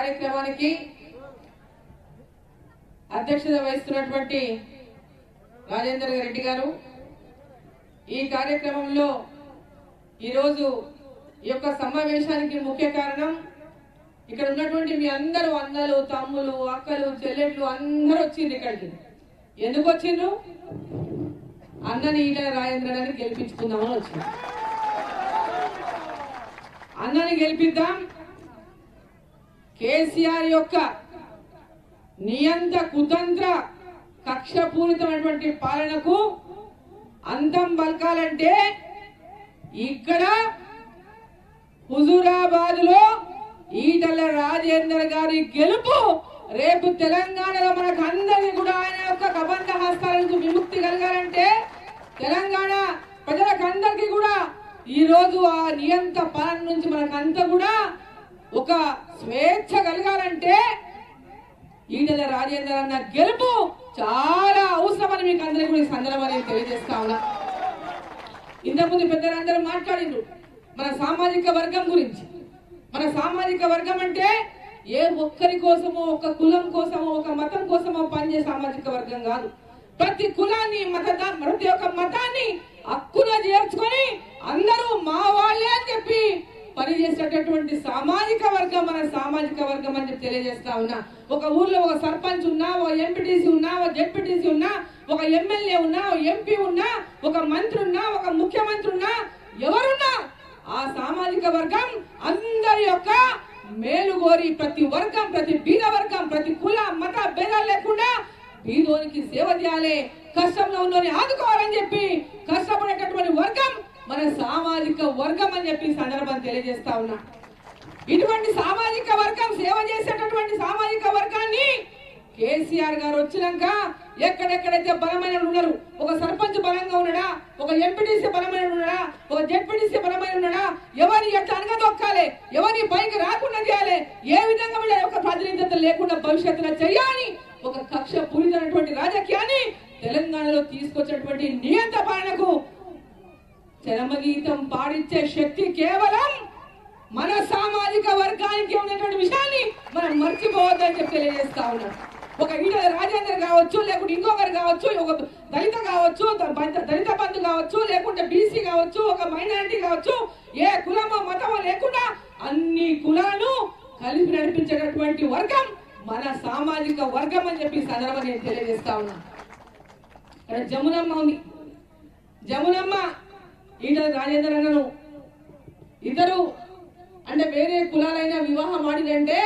కార్యక్రమానికి అధ్యక్షత వహిస్తున్నటువంటి రాజేందర్ రెడ్డి గారు ఈ కార్యక్రమంలో ఈరోజు ఈ యొక్క సమావేశానికి ముఖ్య కారణం ఇక్కడ ఉన్నటువంటి మీ అందరూ అన్నలు తమ్ములు అక్కలు చెల్లెళ్ళు అందరూ వచ్చింది ఇక్కడికి ఎందుకు వచ్చిండ్రు అన్నని ఈటల రాజేంద్ర గారిని గెలిపించుకుందామని వచ్చింది అన్నని గెలిపిద్దాం కేసీఆర్ యొక్క నియంత కుతంత్ర కక్షపూరితమైనటువంటి పాలనకు అంతం పలకాలంటే ఇక్కడ హుజూరాబాద్ లో ఈటల రాజేందర్ గారి గెలుపు రేపు తెలంగాణలో మనకు అందరికీ కూడా ఆయన యొక్క కబంధ హస్తాల నుంచి విముక్తి కలగాలంటే తెలంగాణ ప్రజలకు అందరికీ కూడా ఈ రోజు ఆ నియంత పాలన నుంచి మనకంతా కూడా ఒక స్వేచ్ఛ కలగాలంటే ఈటల రాజేందర్ అన్న గెలుపు చాలా అవసరమని మీకు అందరికీ కూడా ఈ సందర్భంగా నేను తెలియజేస్తా ఉన్నా ఇంతకుముందు పెద్దలందరూ మాట్లాడిండ్రు మన సామాజిక వర్గం గురించి మన సామాజిక వర్గం అంటే ఏ ఒక్కరి కోసమో ఒక కులం కోసమో ఒక మతం కోసమో పనిచేసే సామాజిక వర్గం కాదు ప్రతి కులాన్ని మత ప్రతి ఒక్క మతాన్ని హక్కున చేర్చుకొని అందరూ మా వాళ్ళే అని చెప్పి పనిచేసేటటువంటి సామాజిక వర్గం మన సామాజిక వర్గం అని చెప్పి తెలియజేస్తా ఉన్నా ఒక ఊర్లో ఒక సర్పంచ్ ఉన్నా ఒక ఎంపీటీసీ ఉన్నా ఒక జెడ్పీటీసీ ఉన్నా ఒక ఎమ్మెల్యే ఉన్నా ఒక ఎంపీ ఉన్నా ఒక మంత్రి ఉన్నా ఒక ముఖ్యమంత్రి ఉన్నా ఎవరున్నా ఆ సామాజిక వర్గం అందరి యొక్క మేలు కోరి ప్రతి వర్గం ప్రతి బీద వర్గం ప్రతి కుల మత భేదాలు లేకుండా బీదోనికి సేవ చేయాలి కష్టంలో ఉన్నోని ఆదుకోవాలని చెప్పి కష్టపడేటటువంటి వర్గం మన సామాజిక వర్గం అని చెప్పి ఈ సందర్భం తెలియజేస్తా ఉన్నా ఇటువంటి సామాజిక వర్గం సేవ చేసేటటువంటి సామాజిక వర్గాన్ని కేసీఆర్ గారు వచ్చినాక ఎక్కడెక్కడైతే బలమైన వాళ్ళు ఉన్నారు ఒక సర్పంచ్ బలంగా ఉన్నాడా ఒక ఎంపీటీసీ బలమైన ఉన్నాడా ఒక జెడ్పీటీసీ బలమైన ఉన్నాడా ఎవరిని ఎట్లా అనగదొక్కాలి ఎవరిని పైకి రాకుండా చేయాలి ఏ విధంగా వీళ్ళ యొక్క ప్రాతినిధ్యత లేకుండా భవిష్యత్తులో చేయాలి ఒక కక్ష పూరితమైనటువంటి రాజకీయాన్ని తెలంగాణలో తీసుకొచ్చినటువంటి నియంత పాలనకు చరమగీతం పాడించే శక్తి కేవలం మన సామాజిక వర్గానికి ఉన్నటువంటి విషయాన్ని మనం మర్చిపోవద్దని చెప్పి తెలియజేస్తా ఉన్నాం ఒక ఈటల రాజేందర్ కావచ్చు లేకుంటే ఇంకొకరు కావచ్చు ఒక దళిత కావచ్చు ద- బంధ- దళిత బంధు కావచ్చు లేకుంటే బీసీ కావచ్చు ఒక మైనారిటీ కావచ్చు ఏ కులమో మతమో లేకుండా అన్ని కులాలను కలిపి నడిపించేటటువంటి వర్గం మన సామాజిక వర్గం అని చెప్పి ఈ సందర్భంగా నేను తెలియజేస్తా ఉన్నా ఇక్కడ జమునమ్మ ఉంది జమునమ్మ ఈటల రాజేంద్ర అన్నను ఇద్దరు అంటే వేరే కులాలైన వివాహం ఆడినంటే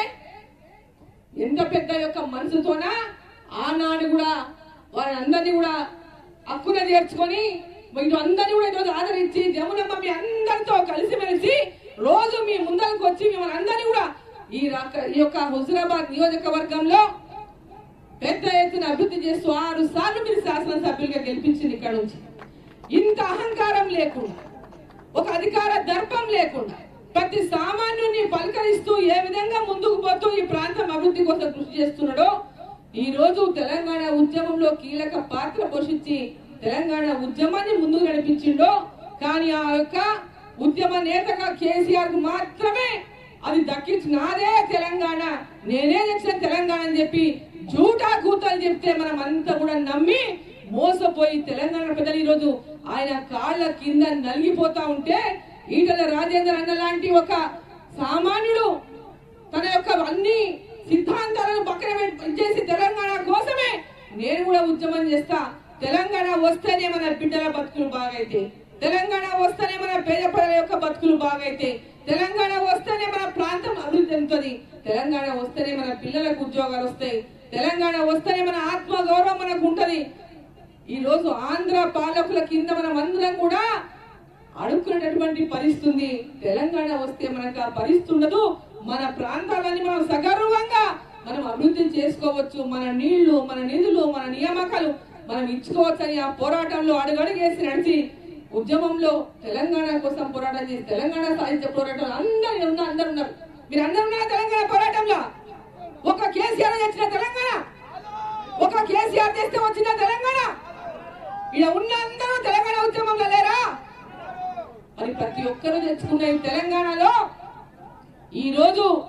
ఎంత పెద్ద యొక్క మనసుతోన ఆనాడు కూడా వారిని అందరినీ కూడా హక్కున చేర్చుకొని వీళ్ళు అందరినీ కూడా ఈరోజు ఆదరించి జమునమ్మ మీ అందరితో కలిసిమెలిసి రోజు మీ ముందరకు వచ్చి మిమ్మల్ని అందరినీ కూడా ఈ రక- ఈ యొక్క హుజురాబాద్ నియోజకవర్గంలో పెద్ద ఎత్తున అభివృద్ధి చేస్తూ ఆరు సార్లు మీరు శాసనసభ్యులుగా గెలిపించింది ఇక్కడ నుంచి ఇంత అహంకారం లేకుండా ఒక అధికార దర్పం లేకుండా ప్రతి సామాన్యుని పలకరిస్తూ ఏ విధంగా ముందుకు పోతూ ఈ ప్రాంతం అభివృద్ధి కోసం కృషి చేస్తున్నాడో ఈ రోజు తెలంగాణ ఉద్యమంలో కీలక పాత్ర పోషించి తెలంగాణ ఉద్యమాన్ని ముందుకు నడిపించిండో కానీ ఆ యొక్క ఉద్యమ నేతగా కేసీఆర్ కు మాత్రమే అది దక్కించి నాదే తెలంగాణ నేనే తెచ్చిన తెలంగాణ అని చెప్పి జూటా కూతలు చెప్తే మనం అంతా కూడా నమ్మి మోసపోయి తెలంగాణ ప్రజలు ఈరోజు ఆయన కాళ్ళ కింద నలిగిపోతా ఉంటే ఈటల రాజేందర్ అన్న లాంటి ఒక సామాన్యుడు తన యొక్క అన్ని సిద్ధాంతాలను పక్కన పెట్టి చేసి తెలంగాణ కోసమే నేను కూడా ఉద్యమం చేస్తా తెలంగాణ వస్తేనే మన బిడ్డల బతుకులు బాగైతే తెలంగాణ వస్తేనే మన పేద ప్రజల యొక్క బతుకులు బాగైతే తెలంగాణ వస్తేనే మన ప్రాంతం అభివృద్ధి చెందుతుంది తెలంగాణ వస్తేనే మన పిల్లలకు ఉద్యోగాలు వస్తాయి తెలంగాణ వస్తేనే మన ఆత్మ గౌరవం మనకు ఉంటది ఈ రోజు ఆంధ్ర పాలకుల కింద మనం అందరం కూడా అడుక్కునేటటువంటి పరిస్థితి ఉంది. తెలంగాణ వస్తే మనకు ఆ పరిస్థితి ఉండదు మన ప్రాంతాలన్నీ మనం సగర్వంగా మనం అభివృద్ధి చేసుకోవచ్చు మన నీళ్లు మన నిధులు మన నియామకాలు మనం ఇచ్చుకోవచ్చని ఆ పోరాటంలో అడుగడుగేసి నడిచి ఉద్యమంలో తెలంగాణ కోసం పోరాటం చేసి తెలంగాణ సాహిత్య పోరాటం అందరు ఉన్నారు అందరు ఉన్నారు మీరు అందరు ఉన్నారు తెలంగాణ పోరాటంలో ఒక కేసీఆర్ తెచ్చిన తెలంగాణ ఒక కేసీఆర్ తెస్తే వచ్చిన తెలంగాణ ఇలా ఉన్న అందరూ తెలంగాణ ఉద్యమంలో లేరా మరి ప్రతి ఒక్కరూ తెచ్చుకున్న ఈ తెలంగాణలో ఈ రోజు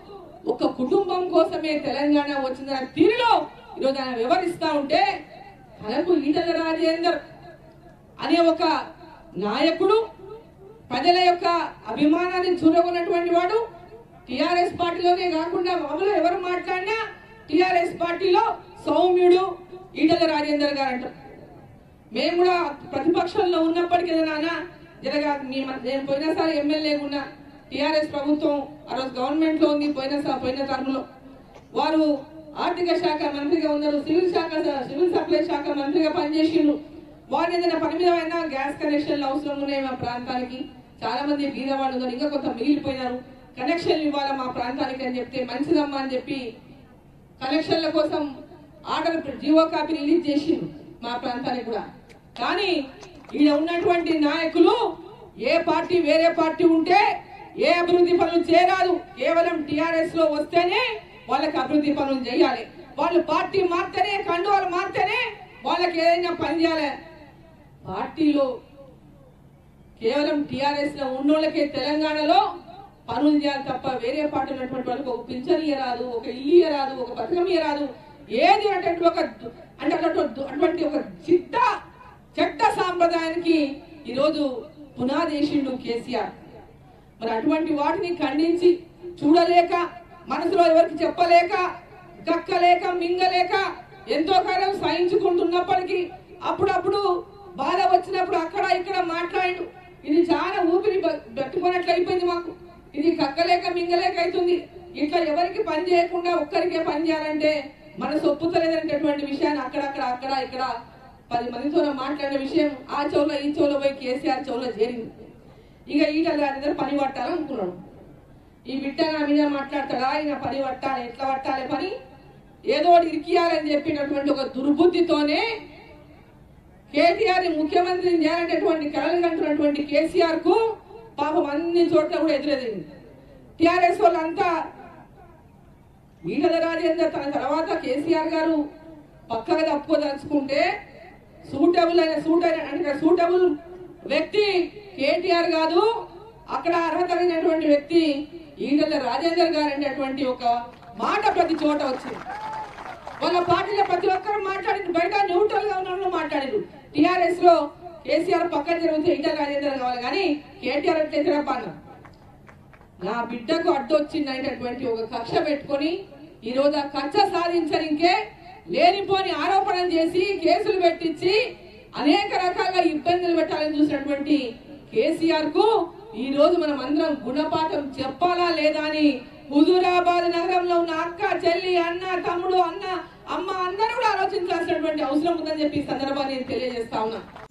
ఒక కుటుంబం కోసమే తెలంగాణ వచ్చిందన్న తీరులో ఈరోజు ఆయన వివరిస్తా ఉంటే తనకు ఈటల రాజేందర్ అనే ఒక నాయకుడు ప్రజల యొక్క అభిమానాన్ని చూరగొన్నటువంటి వాడు టిఆర్ఎస్ పార్టీలోనే కాకుండా మామూలు ఎవరు మాట్లాడినా టిఆర్ఎస్ పార్టీలో సౌమ్యుడు ఈటల రాజేందర్ గారు అంటారు మేము కూడా ప్రతిపక్షంలో ఉన్నప్పటికీ నాన్న జరగా మీ మ- నేను పోయినసారి ఎమ్మెల్యే ఉన్నా టిఆర్ఎస్ ప్రభుత్వం ఆ రోజు గవర్నమెంట్ లో ఉంది పోయిన స- పోయిన టర్మ్ లో వారు ఆర్థిక శాఖ మంత్రిగా ఉన్నారు సివిల్ శాఖ సివిల్ సప్లై శాఖ మంత్రిగా పనిచేసిండ్రు వారు ఏదైనా పని మీద అయినా గ్యాస్ కనెక్షన్లు అవసరం ఉన్నాయి మా ప్రాంతానికి చాలా మంది బీదవాళ్ళు ఉన్నారు ఇంకా కొంత మిగిలిపోయినారు కనెక్షన్లు ఇవ్వాలి మా ప్రాంతానికి అని చెప్తే మంచిదమ్మా అని చెప్పి కలెక్షన్ల కోసం ఆర్డర్ జీవో కాపీ రిలీజ్ చేసిండ్రు మా ప్రాంతానికి కూడా కానీ ఈడ ఉన్నటువంటి నాయకులు ఏ పార్టీ వేరే పార్టీ ఉంటే ఏ అభివృద్ధి పనులు చేయరాదు కేవలం టిఆర్ఎస్ లో వస్తేనే వాళ్ళకి అభివృద్ధి పనులు చేయాలి వాళ్ళు పార్టీ మారితేనే కండువాలు మారితేనే వాళ్ళకి ఏదైనా పని చేయాలి పార్టీలో కేవలం టిఆర్ఎస్ లో ఉన్నోళ్ళకే తెలంగాణలో పనులు చేయాలి తప్ప వేరే పార్టీ ఉన్నటువంటి వాళ్ళకి ఒక పింఛన్ ఇయ్యరాదు ఒక ఇల్లు ఇయ్యరాదు ఒక పథకం ఇయ్యరాదు ఏది అటువంటి ఒక దు- అంటే అటువంటి అటువంటి ఒక చిట్ట చెట్ట సాంప్రదాయానికి ఈరోజు పునాదేశిండు కేసీఆర్ మరి అటువంటి వాటిని ఖండించి చూడలేక మనసులో ఎవరికి చెప్పలేక దక్కలేక మింగలేక ఎంతో కాలం సహించుకుంటున్నప్పటికీ అప్పుడప్పుడు బాధ వచ్చినప్పుడు అక్కడ ఇక్కడ మాట్లాడు ఇది చాలా ఊపిరి బ- పెట్టుకున్నట్లు అయిపోయింది మాకు ఇది కక్కలేక మింగలేక అవుతుంది ఇట్లా ఎవరికి పని చేయకుండా ఒక్కరికే పని చేయాలంటే మనసు ఒప్పుతలేదనేటటువంటి విషయాన్ని అక్కడక్కడ అక్కడ ఇక్కడ పది మందితో మాట్లాడిన విషయం ఆ చెవులో ఈ చెవులో పోయి కేసీఆర్ చెవులో చేరింది ఇక ఈటల గారి దగ్గర పని పట్టాలనుకున్నాడు ఈ బిడ్డ నా మీద మాట్లాడతాడా ఈయన పని పట్టాలి ఎట్లా పట్టాలి పని ఏదో ఒకటి ఇరికియాలని చెప్పినటువంటి ఒక దుర్బుద్ధితోనే కేటీఆర్ ని ముఖ్యమంత్రిని చేయాలనేటువంటి కలలు కంటున్నటువంటి కేసీఆర్ కు పాపం అన్ని చోట్ల కూడా ఎదురెదింది టిఆర్ఎస్ వాళ్ళంతా ఈటల రాజేందర్ తన తర్వాత కేసీఆర్ గారు పక్కగా తప్పుకోదలుచుకుంటే సూటబుల్ అయిన సూట్ అయిన అంటే సూటబుల్ వ్యక్తి కేటీఆర్ కాదు అక్కడ అర్హత అయినటువంటి వ్యక్తి ఈటల రాజేందర్ గారు అనేటువంటి ఒక మాట ప్రతి చోట వచ్చింది వాళ్ళ పార్టీలో ప్రతి ఒక్కరు మాట్లాడింది బయట న్యూట్రల్ గా ఉన్న వాళ్ళు మాట్లాడారు టిఆర్ఎస్ లో కేసీఆర్ పక్కన జరిగితే ఈటల రాజేందర్ కావాలి కానీ కేటీఆర్ ఎట్లయితే అన్నారు నా బిడ్డకు అడ్డొచ్చింది అనేటటువంటి ఒక కక్ష పెట్టుకొని ఈ రోజు ఆ కక్ష సాధించడానికే లేనిపోని ఆరోపణలు చేసి కేసులు పెట్టించి అనేక రకాలుగా ఇబ్బందులు పెట్టాలని చూసినటువంటి కేసీఆర్ కు ఈ రోజు మనం అందరం గుణపాఠం చెప్పాలా లేదా అని హుజూరాబాద్ నగరంలో ఉన్న అక్క చెల్లి అన్న తమ్ముడు అన్న అమ్మ అందరూ కూడా ఆలోచించాల్సినటువంటి అవసరం ఉందని చెప్పి ఈ సందర్భాన్ని నేను తెలియజేస్తా ఉన్నా